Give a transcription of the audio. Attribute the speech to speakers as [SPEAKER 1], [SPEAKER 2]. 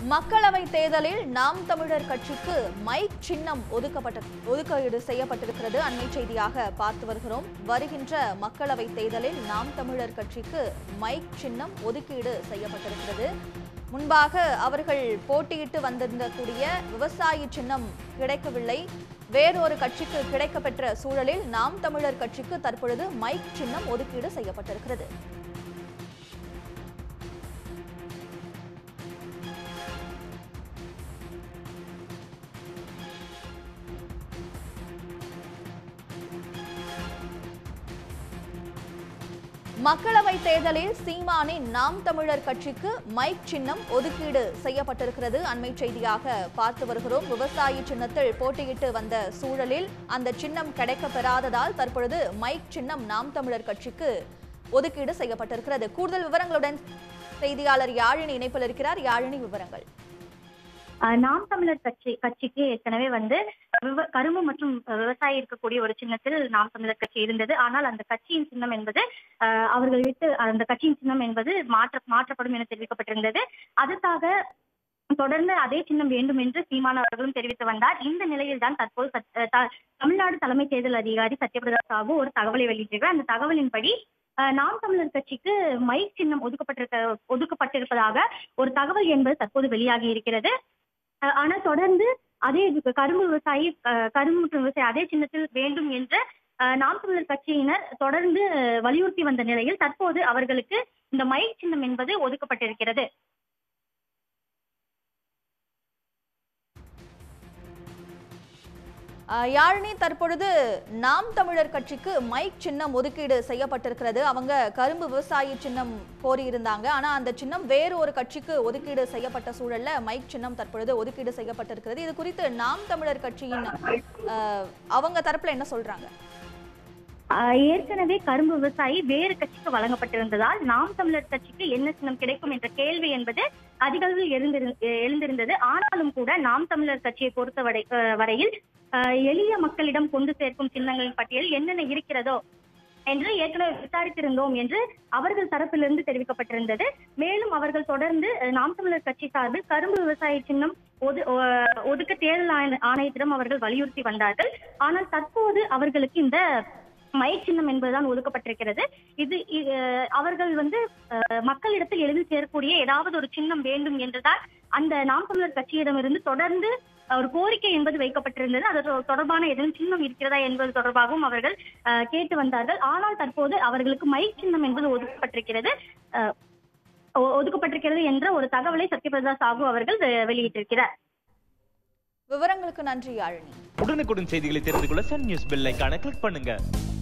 [SPEAKER 1] மக்களவை தேர்தலில் நாம் தமிழர் கட்சிக்கு மைக் சின்னம் ஒதுக்கப்பட்ட ஒதுக்கீடு செய்யப்பட்டிருக்கிறது அண்மை செய்தியாக பார்த்து வருகிறோம் வருகின்ற மக்களவை தேர்தலில் நாம் தமிழர் கட்சிக்கு மைக் சின்னம் ஒதுக்கீடு செய்யப்பட்டிருக்கிறது முன்பாக அவர்கள் போட்டியிட்டு வந்திருந்தக்கூடிய விவசாயி சின்னம் கிடைக்கவில்லை வேறொரு கட்சிக்கு கிடைக்கப்பெற்ற சூழலில் நாம் தமிழர் கட்சிக்கு தற்பொழுது மைக் சின்னம் ஒதுக்கீடு செய்யப்பட்டிருக்கிறது மக்களவை தேர்தலில் சீமானின் நாம் தமிழர் கட்சிக்கு மைக் சின்னம் ஒதுக்கீடு செய்யப்பட்டிருக்கிறது அண்மை செய்தியாக பார்த்து வருகிறோம் விவசாயி சின்னத்தில் போட்டியிட்டு வந்த சூழலில் அந்த சின்னம் கிடைக்கப் பெறாததால் தற்பொழுது மைக் சின்னம் நாம் தமிழர் கட்சிக்கு ஒதுக்கீடு செய்யப்பட்டிருக்கிறது கூடுதல் விவரங்களுடன் செய்தியாளர் யாழினி இணைப்பில் இருக்கிறார் யாழினி விவரங்கள்
[SPEAKER 2] ஆஹ் நாம் தமிழர் கட்சி கட்சிக்கு ஏற்கனவே வந்து விவ- கரும்பு மற்றும் விவசாயி இருக்கக்கூடிய ஒரு சின்னத்தில் நாம் தமிழர் கட்சி இருந்தது ஆனால் அந்த கட்சியின் சின்னம் என்பது ஆஹ் அவர்கள் விட்டு அந்த கட்சியின் சின்னம் என்பது மாற்ற மாற்றப்படும் என தெரிவிக்கப்பட்டிருந்தது அதற்காக தொடர்ந்து அதே சின்னம் வேண்டும் என்று சீமான் அவர்களும் தெரிவித்து வந்தார் இந்த நிலையில் தான் தற்போது சத்- அஹ் த- தமிழ்நாடு தலைமை தேர்தல் அதிகாரி சத்யபிரதா சாஹூ ஒரு தகவலை வெளியிட்டிருக்கிறார் அந்த தகவலின்படி ஆஹ் நாம் தமிழர் கட்சிக்கு மைக் சின்னம் ஒதுக்கப்பட்டிருக்க ஒதுக்கப்பட்டிருப்பதாக ஒரு தகவல் என்பது தற்போது வெளியாகி இருக்கிறது அஹ் ஆனா தொடர்ந்து அதே இது கரும்பு விவசாயி அஹ் கரும்பு மற்றும் விவசாயி அதே சின்னத்தில் வேண்டும் என்ற அஹ் நாம் தமிழர் கட்சியினர் தொடர்ந்து அஹ் வலியுறுத்தி வந்த நிலையில் தற்போது அவர்களுக்கு இந்த மைக் சின்னம் என்பது ஒதுக்கப்பட்டிருக்கிறது
[SPEAKER 1] ஆஹ் யாழினி தற்பொழுது நாம் தமிழர் கட்சிக்கு மைக் சின்னம் ஒதுக்கீடு செய்யப்பட்டிருக்கிறது அவங்க கரும்பு விவசாயி சின்னம் கோரியிருந்தாங்க ஆனா அந்த சின்னம் வேறு ஒரு கட்சிக்கு ஒதுக்கீடு செய்யப்பட்ட சூழல்ல மைக் சின்னம் தற்பொழுது ஒதுக்கீடு செய்யப்பட்டிருக்கிறது இது குறித்து நாம் தமிழர் கட்சியின் ஆஹ், அவங்க தரப்புல என்ன சொல்றாங்க
[SPEAKER 2] அஹ் ஏற்கனவே கரும்பு விவசாயி வேறு கட்சிக்கு வழங்கப்பட்டிருந்ததால் நாம் தமிழர் கட்சிக்கு என்ன சின்னம் கிடைக்கும் என்ற கேள்வி என்பது அதிக அளவில் எழுந்திரு- எழுந்திருந்தது ஆனாலும் கூட நாம் தமிழர் கட்சியை பொறுத்த வரை- அஹ் வரையில் அஹ் எளிய மக்களிடம் கொண்டு சேர்க்கும் சின்னங்களின் பட்டியல் என்னென்ன இருக்கிறதோ என்று ஏற்கனவே விசாரித்திருந்தோம் என்று அவர்கள் தரப்பிலிருந்து தெரிவிக்கப்பட்டிருந்தது மேலும் அவர்கள் தொடர்ந்து அஹ், நாம் தமிழர் கட்சி சார்பில் கரும்பு விவசாய சின்னம் ஒது- ஒ- ஒதுக்க தேர்தல் ஆணை- ஆணையத்திடம் அவர்கள் வலியுறுத்தி வந்தார்கள் ஆனால் தற்போது அவர்களுக்கு இந்த மைக் சின்னம் என்பதுதான் ஒதுக்கப்பட்டிருக்கிறது இது இ- அஹ், அவர்கள் வந்து அஹ், மக்களிடத்தில் எளிதில் சேரக்கூடிய ஏதாவது ஒரு சின்னம் வேண்டும் என்றுதான் அந்த நாம் தமிழர் கட்சியிடமிருந்து தொடர்ந்து ஒரு கோரிக்கை என்பது வைக்கப்பட்டிருந்தது அது தொ- தொடர்பான எதுவும் சின்னம் இருக்கிறதா என்பது தொடர்பாகவும் அவர்கள் அஹ், கேட்டு வந்தார்கள் ஆனால் தற்போது அவர்களுக்கு மைக் சின்னம் என்பது ஒதுக்கப்பட்டிருக்கிறது அஹ், ஒ- ஒதுக்கப்பட்டிருக்கிறது என்ற ஒரு தகவலை சத்யபிரதா சாஹூ அவர்கள் வெ- வெளியிட்டிருக்கிறார்
[SPEAKER 1] விவரங்களுக்கு நன்றி யாழினி
[SPEAKER 3] உடனுக்குடன் செய்திகளை தெரிந்து கொள்ள சன் நியூஸ் பெல் ஐகானை கிளிக் பண்ணுங்க